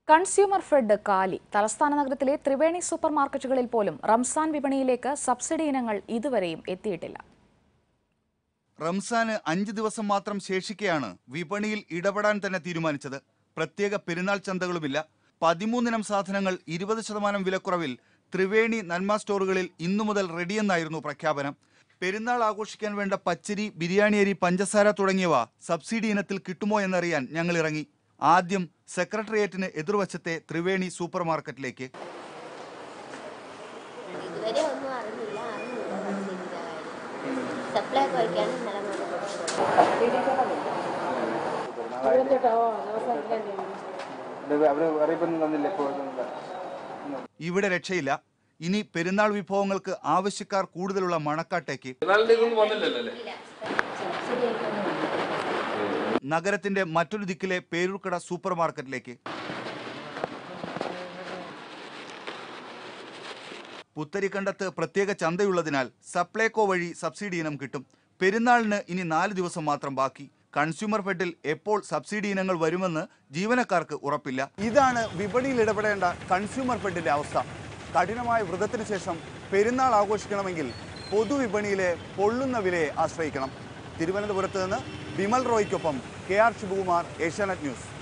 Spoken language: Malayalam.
കൺസ്യൂമർ ഫെഡ് കാലി തലസ്ഥാന നഗരത്തിലെ ത്രിവേണി സൂപ്പർ മാർക്കറ്റുകളിൽ പോലും റംസാൻ വിപണിയിലേക്ക് സബ്സിഡി ഇനങ്ങൾ ഇതുവരെയും എത്തിയിട്ടില്ല റംസാന് അഞ്ച് ദിവസം മാത്രം ശേഷിക്കെയാണ് വിപണിയിൽ ഇടപെടാൻ തന്നെ തീരുമാനിച്ചത് പ്രത്യേക പെരുന്നാൾ ചന്തകളുമില്ല പതിമൂന്നിനം സാധനങ്ങൾ ഇരുപത് ശതമാനം വിലക്കുറവിൽ ത്രിവേണി നന്മ സ്റ്റോറുകളിൽ ഇന്നു മുതൽ റെഡിയെന്നായിരുന്നു പ്രഖ്യാപനം പെരുന്നാൾ ആഘോഷിക്കാൻ വേണ്ട പച്ചരി ബിരിയാണി അരി പഞ്ചസാര തുടങ്ങിയവ സബ്സിഡി ഇനത്തിൽ കിട്ടുമോ എന്നറിയാൻ ഞങ്ങൾ ഇറങ്ങി ആദ്യം സെക്രട്ടേറിയറ്റിന് എതിർവശത്തെ ത്രിവേണി സൂപ്പർ മാർക്കറ്റിലേക്ക് ഇതുവരെ ഒന്നും അറിഞ്ഞില്ല അറിഞ്ഞില്ല സബ്സിഡിയുടെ കാര്യം സപ്ലൈ കുറയ്ക്കാണ് ഇന്നലെ മുതൽ കൊടുക്കുന്നത് അവര് അറിയിപ്പൊന്നും തന്നില്ല ഇപ്പോൾ ഇവിടെ രക്ഷയില്ല ഇനി പെരുന്നാൾ വിഭവങ്ങൾക്ക് ആവശ്യക്കാർ കൂടുതലുള്ള മണക്കാട്ടേക്ക് പെരുന്നാളിന്റെ ഇതൊന്നും വന്നില്ലല്ലോ അല്ലേ സബ്സിഡി ആയിട്ടൊന്നും വന്നില്ല. നഗരത്തിന്റെ മറ്റൊരു ദിക്കിലെ പേരൂർക്കട സൂപ്പർ മാർക്കറ്റിലേക്ക് പുത്തരിക്കണ്ടത്ത് പ്രത്യേക ചന്തയുള്ളതിനാൽ സപ്ലൈകോ വഴി സബ്സിഡി ഇനം കിട്ടും പെരുന്നാളിന് ഇനി നാല് ദിവസം മാത്രം ബാക്കി കൺസ്യൂമർ ഫെഡിൽ എപ്പോൾ സബ്സിഡി ഇനങ്ങൾ വരുമെന്ന് ജീവനക്കാർക്ക് ഉറപ്പില്ല ഇതാണ് വിപണിയിൽ ഇടപെടേണ്ട കൺസ്യൂമർ ഫെഡിന്റെ അവസ്ഥ കഠിനമായ വ്രതത്തിന് ശേഷം പെരുന്നാൾ ആഘോഷിക്കണമെങ്കിൽ പൊതുവിപണിയിലെ പൊള്ളുന്ന വിലയെ ആശ്രയിക്കണം തിരുവനന്തപുരത്ത് നിന്ന് വിമൽ റോയ്ക്കൊപ്പം K R Sivakumar Asianet news